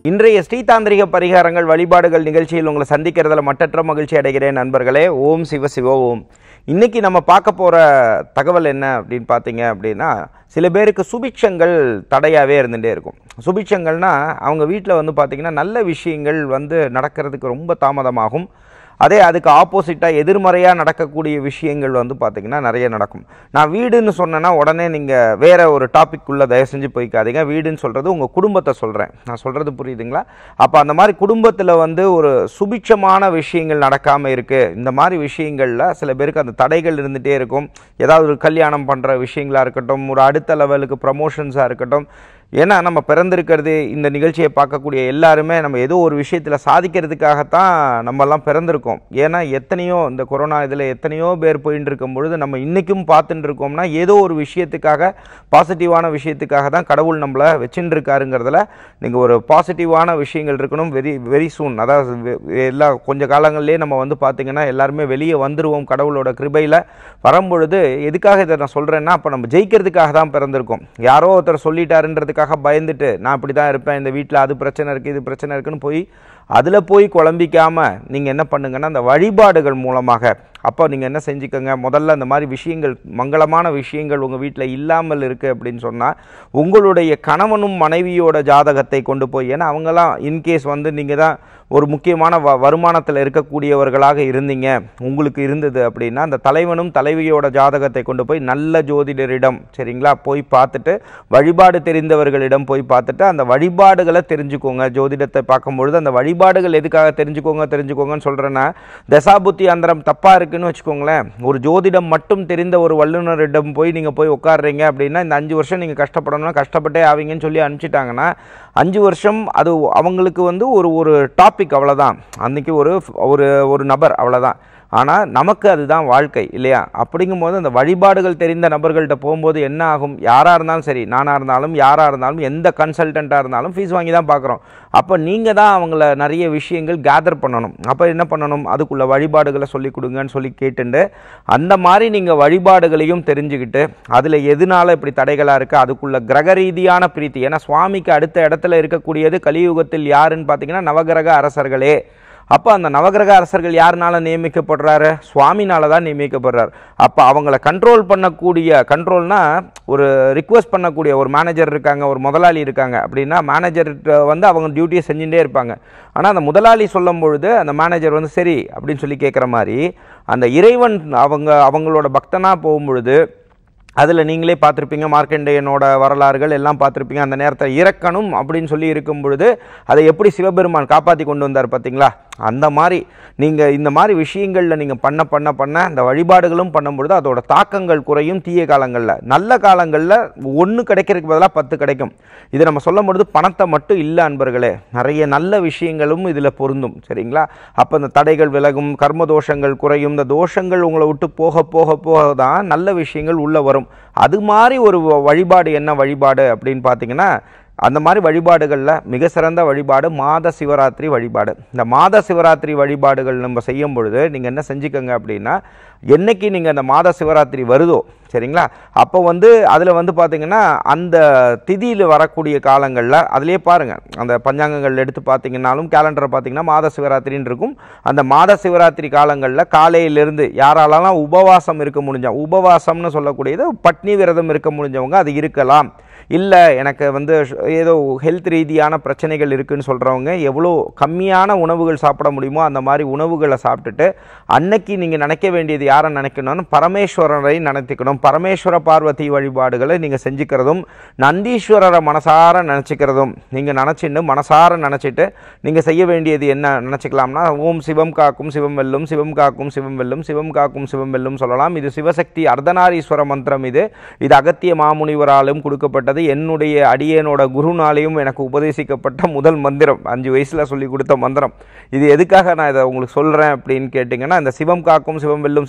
இன்றைய ஸ்ரீதாந்திரிக பரிகாரங்கள் வழிபாடுகள் நிகழ்ச்சியில் உங்களை சந்திக்கிறதுல மட்டற்ற மகிழ்ச்சி அடைகிறேன் நண்பர்களே ஓம் சிவ சிவ ஓம் இன்னைக்கு நம்ம பார்க்க போகிற தகவல் என்ன அப்படின்னு பார்த்தீங்க அப்படின்னா சில பேருக்கு சுபிட்சங்கள் தடையாகவே இருந்துகிட்டே இருக்கும் சுபிட்சங்கள்னா அவங்க வீட்டில் வந்து பார்த்திங்கன்னா நல்ல விஷயங்கள் வந்து நடக்கிறதுக்கு ரொம்ப தாமதமாகும் அதே அதுக்கு ஆப்போசிட்டாக எதிர்மறையாக நடக்கக்கூடிய விஷயங்கள் வந்து பார்த்திங்கன்னா நிறைய நடக்கும் நான் வீடுன்னு சொன்னேன்னா உடனே நீங்கள் வேற ஒரு டாபிக் உள்ள தயவு செஞ்சு போய்க்காதீங்க வீடுன்னு சொல்கிறது உங்கள் குடும்பத்தை சொல்கிறேன் நான் சொல்கிறது புரியுதுங்களா அப்போ அந்த மாதிரி குடும்பத்தில் வந்து ஒரு சுபிட்சமான விஷயங்கள் நடக்காமல் இருக்குது இந்த மாதிரி விஷயங்களில் சில பேருக்கு அந்த தடைகள் இருந்துகிட்டே இருக்கும் ஏதாவது ஒரு கல்யாணம் பண்ணுற விஷயங்களா இருக்கட்டும் ஒரு அடுத்த லெவலுக்கு ப்ரமோஷன்ஸாக இருக்கட்டும் ஏன்னா நம்ம பிறந்திருக்கிறது இந்த நிகழ்ச்சியை பார்க்கக்கூடிய எல்லாருமே நம்ம ஏதோ ஒரு விஷயத்தில் சாதிக்கிறதுக்காகத்தான் நம்மெல்லாம் பிறந்திருக்கோம் ஏன்னா எத்தனையோ இந்த கொரோனா இதில் எத்தனையோ பேர் போயின்னு இருக்கும் பொழுது நம்ம இன்றைக்கும் பார்த்துட்டு இருக்கோம்னா ஏதோ ஒரு விஷயத்துக்காக பாசிட்டிவான விஷயத்துக்காக தான் கடவுள் நம்மளை வச்சுட்டு இருக்காருங்கிறதுல நீங்கள் ஒரு பாசிட்டிவான விஷயங்கள் இருக்கணும் வெரி வெரி சூன் அதாவது வெ- எல்லா கொஞ்ச காலங்கள்லேயே நம்ம வந்து பார்த்திங்கன்னா எல்லாருமே வெளியே வந்துருவோம் கடவுளோட கிருபையில் வரும்பொழுது எதுக்காக இதை நான் சொல்கிறேன்னா அப்போ நம்ம ஜெயிக்கிறதுக்காக தான் பிறந்திருக்கோம் யாரோ ஒருத்தர் சொல்லிட்டாருன்றதுக்காக பயந்துட்டு நான் இப்படி தான் இருப்பேன் இந்த வீட்டில் அது பிரச்சனை இருக்குது இது பிரச்சனை இருக்குன்னு போய் அதில் போய் குழம்பிக்காமல் நீங்கள் என்ன பண்ணுங்கன்னா அந்த வழிபாடுகள் மூலமாக அப்போ நீங்கள் என்ன செஞ்சுக்கோங்க முதல்ல அந்த மாதிரி விஷயங்கள் மங்களமான விஷயங்கள் உங்கள் வீட்டில் இல்லாமல் இருக்குது அப்படின்னு சொன்னால் உங்களுடைய கணவனும் மனைவியோட ஜாதகத்தை கொண்டு போய் ஏன்னா அவங்களாம் இன்கேஸ் வந்து நீங்கள் தான் ஒரு முக்கியமான வ வருமானத்தில் இருக்கக்கூடியவர்களாக இருந்தீங்க உங்களுக்கு இருந்தது அப்படின்னா அந்த தலைவனும் தலைவியோட ஜாதகத்தை கொண்டு போய் நல்ல ஜோதிடரிடம் சரிங்களா போய் பார்த்துட்டு வழிபாடு தெரிந்தவர்களிடம் போய் பார்த்துட்டு அந்த வழிபாடுகளை தெரிஞ்சுக்கோங்க ஜோதிடத்தை பார்க்கும்பொழுது அந்த வழிபாடுகள் எதுக்காக தெரிஞ்சுக்கோங்க தெரிஞ்சுக்கோங்கன்னு சொல்கிறேன்னா தசாபுத்தி அந்தரம் தப்பாக இருக்குன்னு வச்சுக்கோங்களேன் ஒரு ஜோதிடம் மட்டும் தெரிந்த ஒரு வல்லுநரிடம் போய் நீங்கள் போய் உட்காடுறீங்க அப்படின்னா இந்த அஞ்சு வருஷம் நீங்கள் கஷ்டப்படணும்னா கஷ்டப்பட்டே ஆவீங்கன்னு சொல்லி அனுப்பிச்சிட்டாங்கன்னா அஞ்சு வருஷம் அது அவங்களுக்கு வந்து ஒரு ஒரு டாபிக் அவ்வளோதான் அன்னைக்கு ஒரு ஒரு ஒரு நபர் அவ்வளோதான் ஆனால் நமக்கு அதுதான் வாழ்க்கை இல்லையா அப்படிங்கும்போது அந்த வழிபாடுகள் தெரிந்த நபர்கள்ட்ட போகும்போது என்ன ஆகும் யாராக இருந்தாலும் சரி நானாக இருந்தாலும் யாராக இருந்தாலும் எந்த கன்சல்டண்ட்டாக இருந்தாலும் ஃபீஸ் வாங்கி தான் பார்க்குறோம் அப்போ நீங்கள் தான் அவங்கள நிறைய விஷயங்கள் கேதர் பண்ணணும் அப்போ என்ன பண்ணணும் அதுக்குள்ள வழிபாடுகளை சொல்லி கொடுங்கன்னு சொல்லி கேட்டுண்டு அந்த மாதிரி நீங்கள் வழிபாடுகளையும் தெரிஞ்சுக்கிட்டு அதில் எதனால இப்படி தடைகளாக இருக்குது அதுக்குள்ள கிரக ரீதியான பிரீத்தி ஏன்னா சுவாமிக்கு அடுத்த இடத்துல இருக்கக்கூடியது கலியுகத்தில் யாருன்னு பார்த்தீங்கன்னா நவகிரக அரசர்களே அப்போ அந்த நவகிரக அரசர்கள் யாருனால நியமிக்கப்படுறாரு சுவாமினால தான் நியமிக்கப்படுறார் அப்போ அவங்கள கண்ட்ரோல் பண்ணக்கூடிய கண்ட்ரோல்னா ஒரு ரிக்வஸ்ட் பண்ணக்கூடிய ஒரு மேனேஜர் இருக்காங்க ஒரு முதலாளி இருக்காங்க அப்படின்னா மேனேஜர் வந்து அவங்க டியூட்டியை செஞ்சுட்டே இருப்பாங்க ஆனால் அந்த முதலாளி சொல்லும் பொழுது அந்த மேனேஜர் வந்து சரி அப்படின்னு சொல்லி கேட்குற மாதிரி அந்த இறைவன் அவங்க அவங்களோட பக்தனாக போகும்பொழுது அதில் நீங்களே பார்த்துருப்பீங்க மார்க்கண்டேயனோட வரலாறுகள் எல்லாம் பார்த்துருப்பீங்க அந்த நேரத்தை இறக்கணும் அப்படின்னு சொல்லி இருக்கும் பொழுது அதை எப்படி சிவபெருமான் காப்பாற்றி கொண்டு வந்தார் பார்த்தீங்களா அந்த மாதிரி நீங்கள் இந்த மாதிரி விஷயங்களில் நீங்கள் பண்ண பண்ண பண்ண அந்த வழிபாடுகளும் பண்ணும்பொழுது அதோட தாக்கங்கள் குறையும் தீய காலங்களில் நல்ல காலங்களில் ஒன்று கிடைக்கிறதுக்கு பதிலாக பத்து கிடைக்கும் இது நம்ம சொல்லும் பொழுது பணத்தை மட்டும் இல்லை அன்பர்களே நிறைய நல்ல விஷயங்களும் இதில் பொருந்தும் சரிங்களா அப்போ இந்த தடைகள் விலகும் கர்ம தோஷங்கள் குறையும் இந்த தோஷங்கள் உங்களை விட்டு போக போக போக தான் நல்ல விஷயங்கள் உள்ளே வரும் அது மாதிரி ஒரு வ- வழிபாடு என்ன வழிபாடு அப்படின்னு பார்த்தீங்கன்னா அந்த மாதிரி வழிபாடுகளில் மிக சிறந்த வழிபாடு மாத சிவராத்திரி வழிபாடு இந்த மாத சிவராத்திரி வழிபாடுகள் நம்ம செய்யும் பொழுது நீங்கள் என்ன செஞ்சுக்கோங்க அப்படின்னா என்னைக்கு நீங்கள் அந்த மாத சிவராத்திரி வருதோ சரிங்களா அப்போ வந்து அதில் வந்து பார்த்தீங்கன்னா அந்த திதியில் வரக்கூடிய காலங்களில் அதிலே பாருங்கள் அந்த பஞ்சாங்கங்கள் எடுத்து பார்த்தீங்கன்னாலும் கேலண்டரை பார்த்தீங்கன்னா மாத சிவராத்திரின்னு இருக்கும் அந்த மாத சிவராத்திரி காலங்களில் காலையிலிருந்து யாராலலாம் உபவாசம் இருக்க முடிஞ்சா உபவாசம்னு சொல்லக்கூடியது பட்னி விரதம் இருக்க முடிஞ்சவங்க அது இருக்கலாம் இல்லை எனக்கு வந்து ஷ்- ஏதோ ஹெல்த் ரீதியான பிரச்சனைகள் இருக்குன்னு சொல்கிறவங்க எவ்வளோ கம்மியான உணவுகள் சாப்பிட முடியுமோ அந்த மாதிரி உணவுகளை சாப்பிட்டுட்டு அன்னைக்கு நீங்கள் நினைக்க வேண்டியது யாரை நினைக்கணும்னு பரமேஸ்வரரை நினைத்துக்கணும் பரமேஸ்வர பார்வதி வழிபாடுகளை நீங்கள் செஞ்சுக்கிறதும் நந்தீஸ்வரரை மனசார நினச்சிக்கிறதும் நீங்கள் நினச்சின்னு மனசார நினச்சிட்டு நீங்கள் செய்ய வேண்டியது என்ன நினச்சிக்கலாம்னா ஓம் சிவம் காக்கும் சிவம் வெல்லும் சிவம் காக்கும் சிவம் வெல்லும் சிவம் காக்கும் சிவம் வெல்லும் சொல்லலாம் இது சிவசக்தி அர்த்தநாரீஸ்வர மந்திரம் இது இது அகத்திய மாமுனிவராலும் கொடுக்கப்பட்டது என்னுடைய அடியேனோட குருனாலையும் எனக்கு உபதேசிக்கப்பட்ட முதல் மந்திரம் அஞ்சு வயசில் சொல்லி கொடுத்த மந்திரம் இது எதுக்காக நான் இதை உங்களுக்கு சொல்கிறேன் அப்படின்னு கேட்டிங்கன்னா இந்த சிவம் காக்கும் சிவம் வெல்லும் சிவம்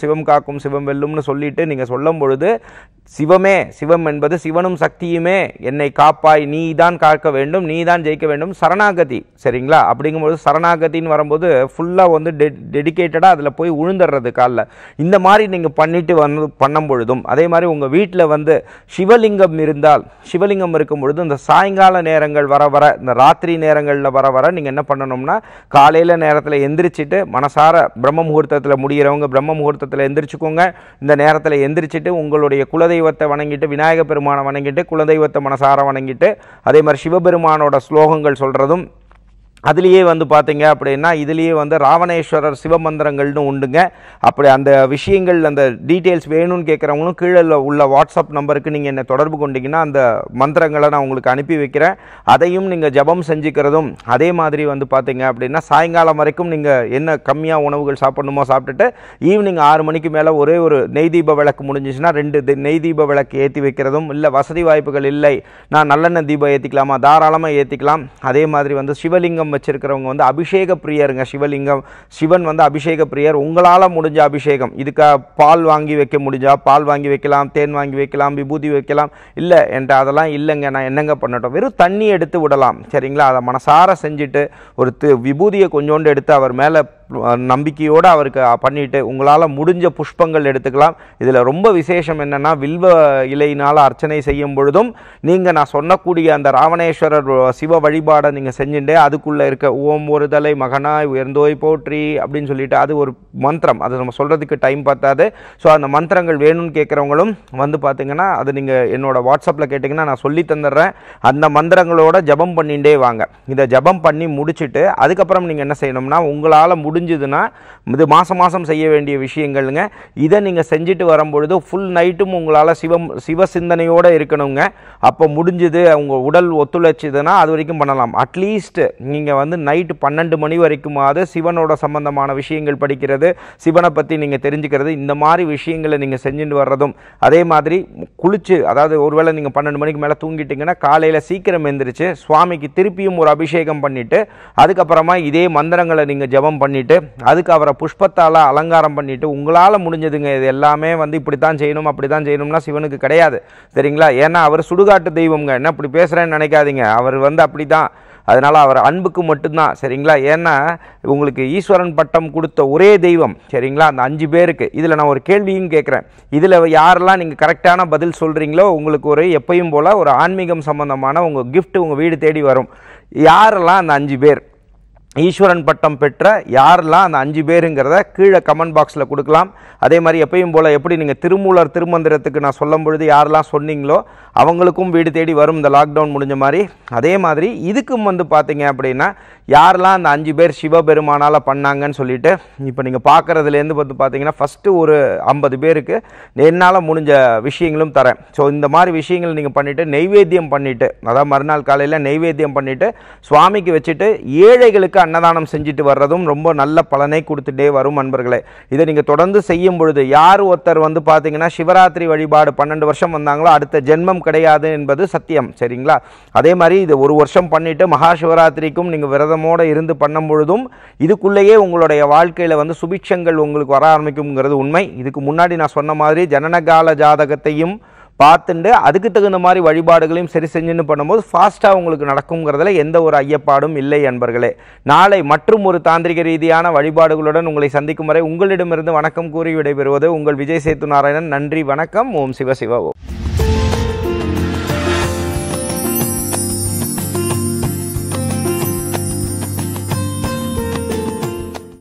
சிவம் காக்கும் சிவம் வெல்லும்னு சொல்லிட்டு நீங்கள் சொல்லும் பொழுது சிவமே சிவம் என்பது சிவனும் சக்தியுமே என்னை காப்பாய் நீ தான் காக்க வேண்டும் நீ தான் ஜெயிக்க வேண்டும் சரணாகதி சரிங்களா அப்படிங்கும்போது சரணாகதின்னு வரும்போது ஃபுல்லாக வந்து டெ டெடிக்கேட்டடாக அதில் போய் உழுந்துடுறது காலில் இந்த மாதிரி நீங்கள் பண்ணிட்டு வந்து பண்ணும் பொழுதும் அதே மாதிரி உங்கள் வீட்டில் வந்து சிவலிங்கம் இருந்தால் சிவலிங்கம் இருக்கும் பொழுது இந்த சாயங்கால நேரங்கள் வர வர இந்த ராத்திரி நேரங்களில் வர வர நீங்கள் என்ன பண்ணணும்னா காலையில் நேரத்தில் எந்திரிச்சிட்டு மனசார பிரம்ம முகூர்த்தத்தில் முடிகிறவங்க பிரம்ம முகூர்த்தத்தில் எந்திரிச்சுக்கோங்க இந்த நேரத்தில் எந்திரிச்சிட்டு உங்களுடைய குலதெய்வத்தை வணங்கிட்டு விநாயக பெருமானை வணங்கிட்டு குலதெய்வத்தை மனசார வணங்கிட்டு அதே மாதிரி சிவபெருமானோட ஸ்லோகங்கள் சொல்கிறதும் அதுலேயே வந்து பார்த்தீங்க அப்படின்னா இதுலேயே வந்து ராவணேஸ்வரர் சிவமந்திரங்கள்னு உண்டுங்க அப்படி அந்த விஷயங்கள் அந்த டீட்டெயில்ஸ் வேணும்னு கேட்குறவங்களும் கீழே உள்ள வாட்ஸ்அப் நம்பருக்கு நீங்கள் என்னை தொடர்பு கொண்டீங்கன்னா அந்த மந்திரங்களை நான் உங்களுக்கு அனுப்பி வைக்கிறேன் அதையும் நீங்கள் ஜபம் செஞ்சுக்கிறதும் அதே மாதிரி வந்து பார்த்தீங்க அப்படின்னா சாயங்காலம் வரைக்கும் நீங்கள் என்ன கம்மியாக உணவுகள் சாப்பிடணுமோ சாப்பிட்டுட்டு ஈவினிங் ஆறு மணிக்கு மேலே ஒரே ஒரு நெய் தீப விளக்கு முடிஞ்சிச்சுன்னா ரெண்டு தி- நெய் தீப விளக்கு ஏற்றி வைக்கிறதும் இல்லை வசதி வாய்ப்புகள் இல்லை நான் நல்லெண்ணெய் தீபம் ஏற்றிக்கலாமா தாராளமாக ஏற்றிக்கலாம் அதே மாதிரி வந்து சிவலிங்கம் வச்சிருக்கிறவங்க வந்து அபிஷேக பிரியருங்க சிவலிங்கம் சிவன் வந்து அபிஷேக பிரியர் உங்களால் முடிஞ்ச அபிஷேகம் இதுக்கு பால் வாங்கி வைக்க முடிஞ்சா பால் வாங்கி வைக்கலாம் தேன் வாங்கி வைக்கலாம் விபூதி வைக்கலாம் இல்லை என்கிட்ட அதெல்லாம் இல்லைங்க நான் என்னங்க பண்ணட்டும் வெறும் தண்ணி எடுத்து விடலாம் சரிங்களா அதை மனசார செஞ்சுட்டு ஒரு தி- விபூதியை கொஞ்சோண்டு எடுத்து அவர் மேலே நம்பிக்கையோடு அவருக்கு பண்ணிட்டு உங்களால் முடிஞ்ச புஷ்பங்கள் எடுத்துக்கலாம் இதில் ரொம்ப விசேஷம் என்னன்னா வில்வ இலையினால் அர்ச்சனை செய்யும் பொழுதும் நீங்கள் நான் சொன்னக்கூடிய அந்த ராவணேஸ்வரர் சிவ வழிபாடை நீங்கள் செஞ்சுட்டு அதுக்குள்ளே இருக்க ஓம் ஒரு தலை மகனாய் உயர்ந்தோய் போற்றி அப்படின்னு சொல்லிட்டு அது ஒரு மந்திரம் அது நம்ம சொல்கிறதுக்கு டைம் பார்த்தாது ஸோ அந்த மந்திரங்கள் வேணும்னு கேட்குறவங்களும் வந்து பார்த்தீங்கன்னா அது நீங்கள் என்னோட வாட்ஸ்அப்பில் கேட்டிங்கன்னா நான் சொல்லி தந்துடுறேன் அந்த மந்திரங்களோட ஜபம் பண்ணிகிட்டே வாங்க இதை ஜபம் பண்ணி முடிச்சுட்டு அதுக்கப்புறம் நீங்கள் என்ன செய்யணும்னா உங்களால் முடிஞ்சுதுன்னா இது மாதம் மாதம் செய்ய வேண்டிய விஷயங்கள்ங்க இதை நீங்கள் செஞ்சுட்டு வரும்பொழுது ஃபுல் நைட்டும் உங்களால் சிவம் சிவ சிந்தனையோடு இருக்கணுங்க அப்போ முடிஞ்சுது உங்கள் உடல் ஒத்துழைச்சுதுன்னா அது வரைக்கும் பண்ணலாம் அட்லீஸ்ட் நீங்கள் வந்து நைட்டு பன்னெண்டு மணி வரைக்குமாவது சிவனோட சம்பந்தமான விஷயங்கள் படிக்கிறது சிவனை பற்றி நீங்கள் தெரிஞ்சுக்கிறது இந்த மாதிரி விஷயங்களை நீங்கள் செஞ்சுட்டு வர்றதும் அதே மாதிரி குளிச்சு அதாவது ஒருவேளை நீங்கள் பன்னெண்டு மணிக்கு மேலே தூங்கிட்டீங்கன்னா காலையில் சீக்கிரம் எந்திரிச்சு சுவாமிக்கு திருப்பியும் ஒரு அபிஷேகம் பண்ணிவிட்டு அதுக்கப்புறமா இதே மந்திரங்களை நீங்கள் ஜெபம் பண்ணிவிட்டு அதுக்கு அவரை புஷ்பத்தால் அலங்காரம் பண்ணிவிட்டு உங்களால் முடிஞ்சதுங்க இது எல்லாமே வந்து இப்படி தான் செய்யணும் அப்படி தான் செய்யணும்னா சிவனுக்கு கிடையாது சரிங்களா ஏன்னா அவர் சுடுகாட்டு தெய்வம்ங்க என்ன இப்படி பேசுகிறேன்னு நினைக்காதீங்க அவர் வந்து அப்படி தான் அதனால் அவர் அன்புக்கு மட்டும்தான் சரிங்களா ஏன்னா உங்களுக்கு ஈஸ்வரன் பட்டம் கொடுத்த ஒரே தெய்வம் சரிங்களா அந்த அஞ்சு பேருக்கு இதில் நான் ஒரு கேள்வியும் கேட்குறேன் இதில் யாரெல்லாம் நீங்கள் கரெக்டான பதில் சொல்கிறீங்களோ உங்களுக்கு ஒரு எப்பயும் போல் ஒரு ஆன்மீகம் சம்பந்தமான உங்கள் gift உங்கள் வீடு தேடி வரும் யாரெல்லாம் அந்த அஞ்சு பேர் ஈஸ்வரன் பட்டம் பெற்ற யாரெல்லாம் அந்த அஞ்சு பேருங்கிறத கீழே கமெண்ட் பாக்ஸில் கொடுக்கலாம் அதே மாதிரி எப்பயும் போல் எப்படி நீங்கள் திருமூலர் திருமந்திரத்துக்கு நான் சொல்லும் பொழுது யாரெல்லாம் சொன்னீங்களோ அவங்களுக்கும் வீடு தேடி வரும் இந்த லாக்டவுன் முடிஞ்ச மாதிரி அதே மாதிரி இதுக்கும் வந்து பார்த்தீங்க அப்படின்னா யாரெல்லாம் அந்த அஞ்சு பேர் சிவபெருமானால் பண்ணாங்கன்னு சொல்லிட்டு இப்போ நீங்கள் பார்க்குறதுலேருந்து வந்து பார்த்தீங்கன்னா ஃபஸ்ட்டு ஒரு ஐம்பது பேருக்கு என்னால் முடிஞ்ச விஷயங்களும் தரேன் ஸோ இந்த மாதிரி விஷயங்கள் நீங்கள் பண்ணிவிட்டு நெய்வேத்தியம் பண்ணிவிட்டு அதாவது மறுநாள் காலையில் நெய்வேத்தியம் பண்ணிவிட்டு சுவாமிக்கு வச்சுட்டு ஏழைகளுக்கு அன்னதானம் செஞ்சுட்டு வர்றதும் ரொம்ப நல்ல பலனை கொடுத்துட்டே வரும் நண்பர்களே இதை நீங்கள் தொடர்ந்து செய்யும் பொழுது யார் ஒருத்தர் வந்து பார்த்தீங்கன்னா சிவராத்திரி வழிபாடு பன்னெண்டு வருஷம் வந்தாங்களோ அடுத்த ஜென்மம் கிடையாது என்பது சத்தியம் சரிங்களா அதே மாதிரி இது ஒரு வருஷம் பண்ணிட்டு மகா சிவராத்திரிக்கும் நீங்கள் விரதமோடு இருந்து பண்ணும் பொழுதும் இதுக்குள்ளேயே உங்களுடைய வாழ்க்கையில் வந்து சுபிட்சங்கள் உங்களுக்கு வர ஆரம்பிக்குங்கிறது உண்மை இதுக்கு முன்னாடி நான் சொன்ன மாதிரி ஜனனகால ஜாதகத்தையும் பார்த்துண்டு அதுக்கு தகுந்த மாதிரி வழிபாடுகளையும் சரி செஞ்சுன்னு பண்ணும்போது ஃபாஸ்ட்டாக உங்களுக்கு நடக்குங்கிறதுல எந்த ஒரு ஐயப்பாடும் இல்லை அன்பர்களே நாளை மற்றும் ஒரு தாந்திரிக ரீதியான வழிபாடுகளுடன் உங்களை சந்திக்கும் வரை உங்களிடமிருந்து வணக்கம் கூறி விடைபெறுவது உங்கள் விஜய் சேத்து நாராயணன் நன்றி வணக்கம் ஓம் சிவ சிவ ஓம்